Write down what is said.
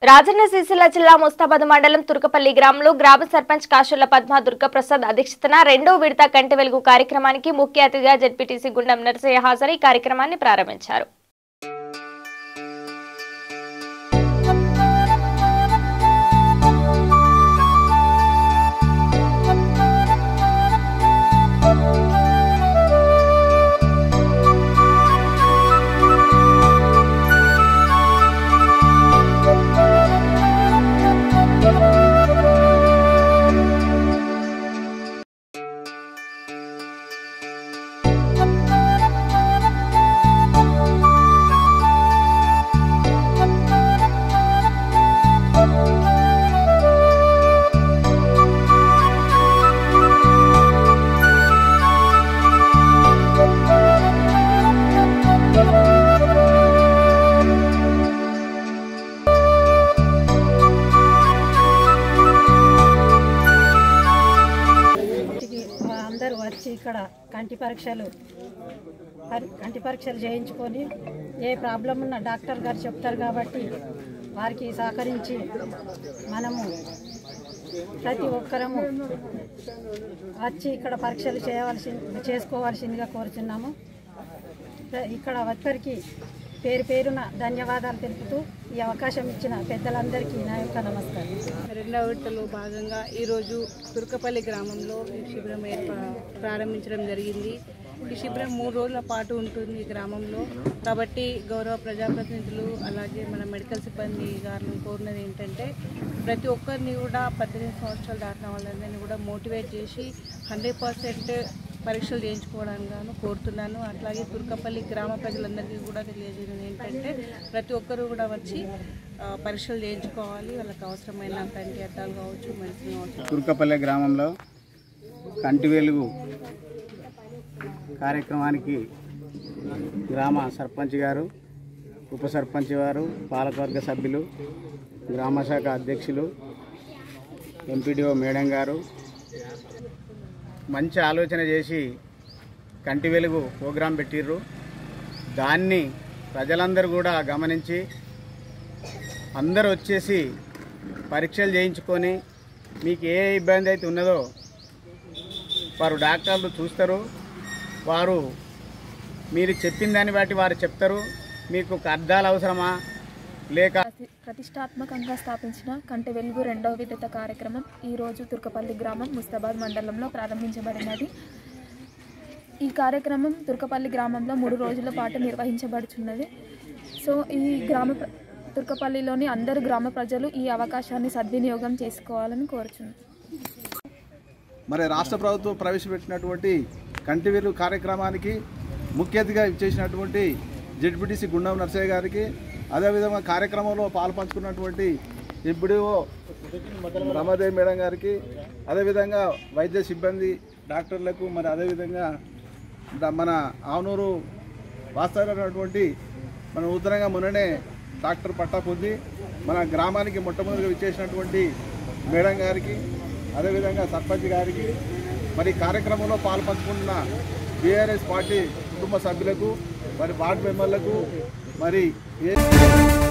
రాజన్న సిరిసిల్ల జిల్లా ముస్తాబాద్ మండలం తుర్కపల్లి గ్రామంలో గ్రామ సర్పంచ్ కాశుల పద్మ దుర్గప్రసాద్ అధ్యక్షతన రెండో విడత కంటి వెలుగు కార్యక్రమానికి ముఖ్య అతిథిగా జడ్పీటీసీ గుండం నరసయ్య హాజరై కార్యక్రమాన్ని ప్రారంభించారు ఇంటికి అందరూ వచ్చి ఇక్కడ కంటి పరీక్షలు పరి- కంటి పరీక్షలు చేయించుకొని ఏ ప్రాబ్లం ఉన్నా డాక్టర్ గారు చెప్తారు కాబట్టి వారికి సహకరించి మనము ప్రతి ఒక్కరము వచ్చి ఇక్కడ పరీక్షలు చేయవలసి చేసుకోవాల్సిందిగా కోరుచున్నాము ప్ర- ఇక్కడ ఒక్కరికి పేరు పేరున ధన్యవాదాలు తెలుపుతూ ఈ అవకాశం ఇచ్చిన పెద్దలందరికీ నా యొక్క నమస్కారం రెండవ విడతలో భాగంగా ఈరోజు తుర్కపల్లి గ్రామంలో ఈ శిబిరం ఏర్ప ప్రారంభించడం జరిగింది ఈ శిబిరం మూడు రోజుల పాటు ఉంటుంది ఈ గ్రామంలో కాబట్టి గౌరవ ప్రజాప్రతినిధులు అలాగే మన మెడికల్ సిబ్బంది గారిని కోరినది ఏంటంటే ప్రతి ఒక్కరిని కూడా పద్దెనిమిది సంవత్సరాలు దాటిన వాళ్ళందరినీ కూడా మోటివేట్ చేసి హండ్రెడ్ పర్సెంట్ పరీక్షలు చేయించుకోవడానికి గాను కోరుతున్నాను అట్లాగే తుర్కపల్లి గ్రామ ప్రజలందరికీ కూడా తెలియజేయడం ఏంటంటే ప్రతి ఒక్కరు కూడా వచ్చి ఆ, పరీక్షలు చేయించుకోవాలి వాళ్ళకి అవసరమైన కంటి అద్దాలు కావచ్చు మెడిసిన్ కావచ్చు తుర్కపల్లె గ్రామంలో కంటి వెలుగు కార్యక్రమానికి గ్రామ సర్పంచ్ గారు ఉప సర్పంచ్ గారు పాలకవర్గ సభ్యులు గ్రామ శాఖ అధ్యక్షులు ఎంపీడీఓ మేడం గారు మంచి ఆలోచన చేసి కంటి వెలుగు ప్రోగ్రాం పెట్టిర్రు దాన్ని ప్రజలందరూ కూడా గమనించి అందరూ వచ్చేసి పరీక్షలు చేయించుకొని మీకు ఏ ఇబ్బంది అయితే ఉన్నదో వారు డాక్టర్లు చూస్తారు వారు మీరు చెప్పిన దాన్ని బట్టి వారు చెప్తారు మీకు అర్థాలు అవసరమా లేక ప్రతి- ప్రతిష్టాత్మకంగా స్థాపించిన కంటి వెలుగు రెండవ విడత కార్యక్రమం ఈరోజు తుర్కపల్లి గ్రామం ముస్తాబాద్ మండలంలో ప్రారంభించబడినది ఈ కార్యక్రమం తుర్కపల్లి గ్రామంలో మూడు రోజుల పాటు నిర్వహించబడుచున్నది సో ఈ గ్రామ ప్ర- తుర్కపల్లిలోని అందరు గ్రామ ప్రజలు ఈ అవకాశాన్ని సద్వినియోగం చేసుకోవాలని కోరుచున్నాను మరి రాష్ట్ర ప్రభుత్వం ప్రవేశపెట్టినటువంటి కంటివేలు కార్యక్రమానికి ముఖ్య అతిథిగా ఇచ్చేసినటువంటి జెడ్పీటీసీ గుండం నర్సయ్య గారికి అదేవిధంగా కార్యక్రమంలో పాల్పంచుకున్నటువంటి ఎంపీడీఓ రమాదేవి మేడం గారికి అదేవిధంగా వైద్య సిబ్బంది డాక్టర్లకు మరి అదేవిధంగా ద- మన ఆనూరు వాస్తవమైనటువంటి మన నూతనంగా మొన్ననే డాక్టర్ పట్టా పొంది మన గ్రామానికి మొట్టమొదటిగా విచ్చేసినటువంటి మేడం గారికి అదేవిధంగా సర్పంచ్ గారికి మరి ఈ కార్యక్రమంలో పాల్పంచుకుంటున్న బీఆర్ఎస్ పార్టీ కుటుంబ సభ్యులకు మరి వార్డు మెంబర్లకు మరి ఏ